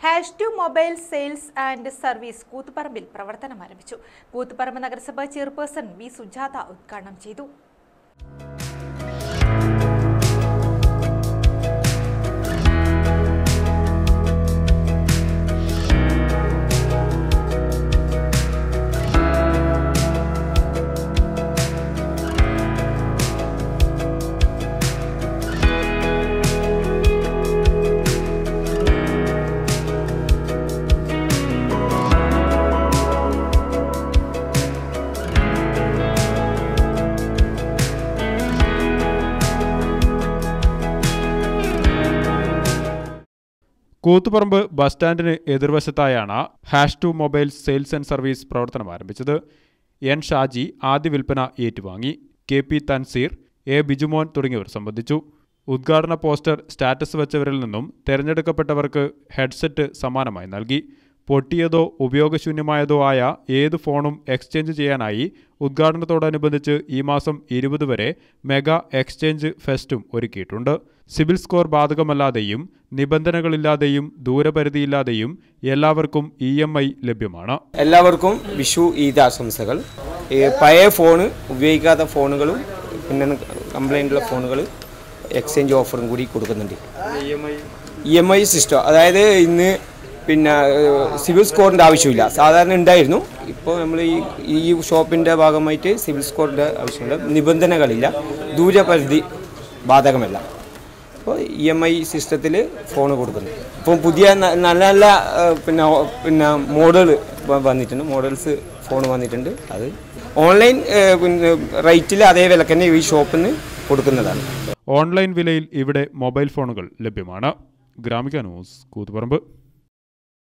hash to mobile sales and service കൂത്തുപറമ്പിൽ പ്രവർത്തനം ആരംഭിച്ചു കൂത്തുപറമ്പ് നഗരസഭ ചെയർപേഴ്സൺ വി സുജാത ഉദ്ഘാടനം ചെയ്തു കൂത്തുപറമ്പ് ബസ് സ്റ്റാൻഡിന് എതിർവശത്തായാണ് hash to mobile sales and service പ്രവർത്തനം ആരംഭിച്ചത് എൻ ഷാജി ആദ്യ വിൽപ്പന ഏറ്റുവാങ്ങി K P Thanseer A Bijumon തുടങ്ങിയവർ സംബന്ധിച്ചു ഉദ്ഘാടന പോസ്റ്റർ സ്റ്റാറ്റസ് വെച്ചവരിൽ നിന്നും തെരഞ്ഞെടുക്കപ്പെട്ടവർക്ക് ഹെഡ്സെറ്റ് സമ്മാനമായി നൽകി പൊട്ടിയതോ ഉപയോഗശൂന്യമായതോ ആയ ഏത് ഫോണും എക്സ്ചേഞ്ച് ചെയ്യാനായി ഉദ്ഘാടനത്തോടനുബന്ധിച്ച് ഈ മാസം ഇരുപത് വരെ മെഗാ എക്സ്ചേഞ്ച് ഫെസ്റ്റും ഒരുക്കിയിട്ടുണ്ട് സിവിൽ സ്കോർ ബാധകമല്ലാതെയും നിബന്ധനകളില്ലാതെയും ദൂരപരിധിയില്ലാതെയും എല്ലാവർക്കും ഇ എം ഐ ലഭ്യമാണ് എല്ലാവർക്കും വിഷു ഈദ് ആശംസകൾ ഈ പഴയ ഫോണ് ഉപയോഗിക്കാത്ത ഫോണുകളും പിന്നെ കംപ്ലൈൻ്റ് ഉള്ള ഫോണുകൾ എക്സ്ചേഞ്ച് ഓഫറും കൂടി കൊടുക്കുന്നുണ്ട് ഇ എം ഐ സിസ്റ്റം അതായത് ഇന്ന് പിന്നെ ഏഹ്, സിവിൽ സ്കോറിൻ്റെ ആവശ്യമില്ല സാധാരണ ഉണ്ടായിരുന്നു ഇപ്പോൾ നമ്മൾ ഈ ഈ ഷോപ്പിൻ്റെ ഭാഗമായിട്ട് സിവിൽ സ്കോറിൻ്റെ ആവശ്യമില്ല നിബന്ധനകളില്ല ദൂരപരിധി ബാധകമല്ല അപ്പോൾ ഇ എം ഐ സിസ്റ്റത്തിൽ ഫോൺ കൊടുക്കുന്നു ഇപ്പോൾ പുതിയ ന- നല്ല നല്ല ഏഹ്, പിന്നെ ഓ- പിന്നെ മോഡൽ വന്നിട്ടുണ്ട് മോഡൽസ് ഫോൺ വന്നിട്ടുണ്ട് അത് ഓൺലൈൻ ഏഹ്, പിന്നെ റേറ്റിൽ അതേ വിലക്ക് തന്നെ ഈ ഷോപ്പിൽ നിന്ന് കൊടുക്കുന്നതാണ് ഓൺലൈൻ വിലയിൽ ഇവിടെ മൊബൈൽ ഫോണുകൾ ലഭ്യമാണ് ഗ്രാമിക ന്യൂസ് കൂത്തുപറമ്പ്